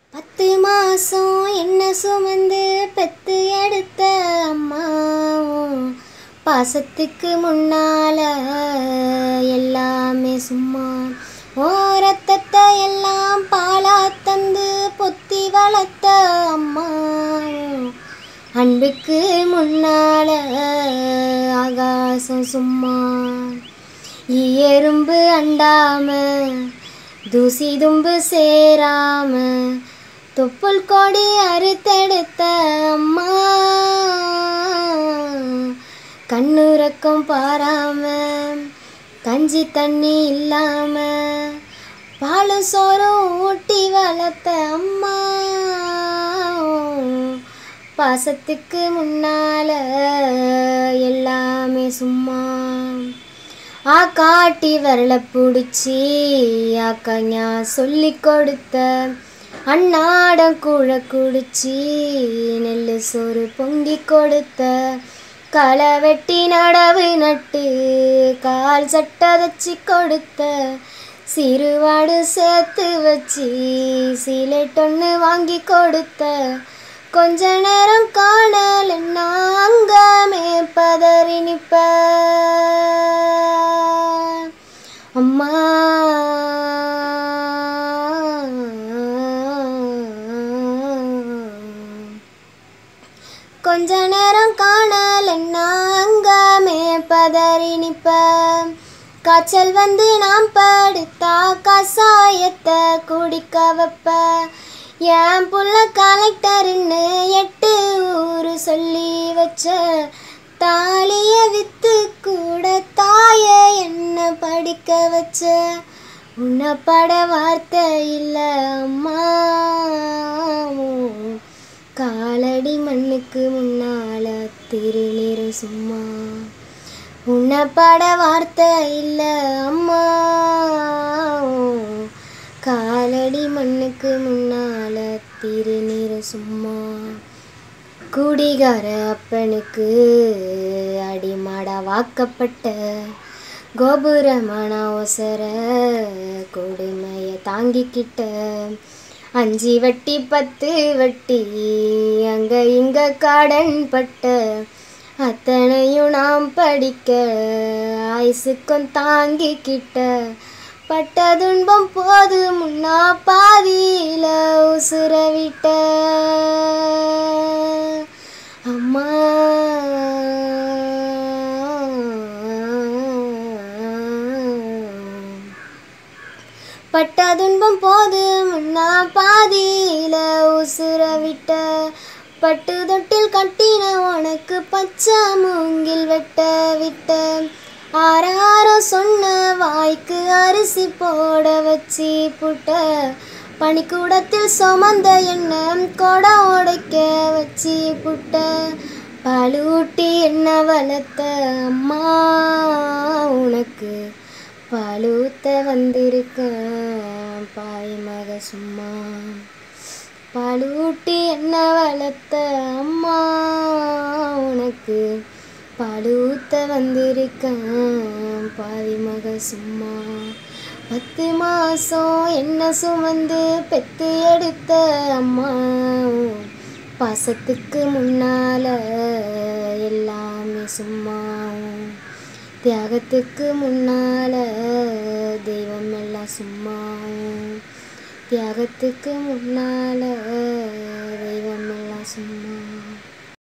பத்து மாசம் என்ன சுமந்து பெத்து எடுத்த அம்மாவும் பாசத்துக்கு முன்னால எல்லாமே சும்மா ஓ ரத்தத்தை எல்லாம் பாலா தந்து பொத்தி வளர்த்த அம்மாவும் அன்புக்கு முன்னால ஆகாசம் சும்மா எறும்பு அண்டாம தூசி தும்பு சேராம தொப்புள் கொடி அறுத்தெடுத்த அம்மா கண்ணுறக்கம் பாராம கஞ்சி தண்ணி இல்லாம பாலும் சோறும் ஊட்டி வளர்த்த அம்மா பாசத்துக்கு முன்னால எல்லாமே சும்மா ஆ காட்டி வரல பிடிச்சி ஆக்கஞா சொல்லி கொடுத்த அன்னாடம் கூழ குடிச்சி நெல் சோறு பொங்கி கொடுத்த களை வெட்டி நடவு நட்டு கால் சட்டை தச்சு கொடுத்த சிறுவாடு சேர்த்து வச்சு சீலைட்டொன்று வாங்கி கொடுத்த கொஞ்ச நேரம் காணல் நாங்கமே பதறி நிப்ப அம்மா கொஞ்ச நேரம் காணல் நாங்கமே பதறி நிப்ப காய்ச்சல் வந்து நாம் படுத்தா கசாயத்தை குடிக்க வைப்ப என் புள்ள கலெக்டர்னு எட்டு ஊரு சொல்லி வச்ச தாலிய வித்து கூட தாய என்ன படிக்க வச்ச உன்னை பட வார்த்தை இல்லை அம்மா காலடி மண்ணுக்கு முன்னால திருநீரு சும்மா உன்னை பட வார்த்தை இல்லை அம்மா காலடி மண்ணுக்கு முன்னால திருநீரு சும்மா குடிகார அப்பனுக்கு அடிமாடா வாக்கப்பட்ட கோபுரமான ஒசர கொடுமையை தாங்கிக்கிட்ட அஞ்சு வட்டி பத்து வட்டி அங்க இங்க காடன் பட்ட அத்தனையும் நாம் படிக்க ஆயுசுக்கும் தாங்கிக்கிட்ட பட்ட துன்பம் போது முன்னா பாதியில உசுர விட்ட அம்மா பட்ட துன்பம் போது முன்னா பாதியில உசுர விட்ட பட்டு தொட்டில் கட்டின உனக்கு பச்சை மூங்கில் வெட்ட விட்ட ஆறாரோ சொன்ன வாய்க்கு அரிசி போட வச்சு புட்ட பனிக்கூடத்தில் சுமந்த எண்ணம் கொடை உடைக்க வச்சு புட்ட பாலூட்டி என்ன வளர்த்த அம்மா உனக்கு பாலூத்த வந்திருக்க பாய் மக சும்மா பாலூட்டி என்ன வளர்த்த அம்மா உனக்கு பாலூத்த வந்திருக்கேன் பாவி மக சும்மா பத்து மாசம் என்ன சுமந்து பெத்து எடுத்த அம்மா பாசத்துக்கு முன்னால எல்லாமே சும்மா தியாகத்துக்கு முன்னால தெய்வம் எல்லாம் சும்மா தியாகத்துக்கு முன்னால தெய்வம் எல்லாம் சும்மா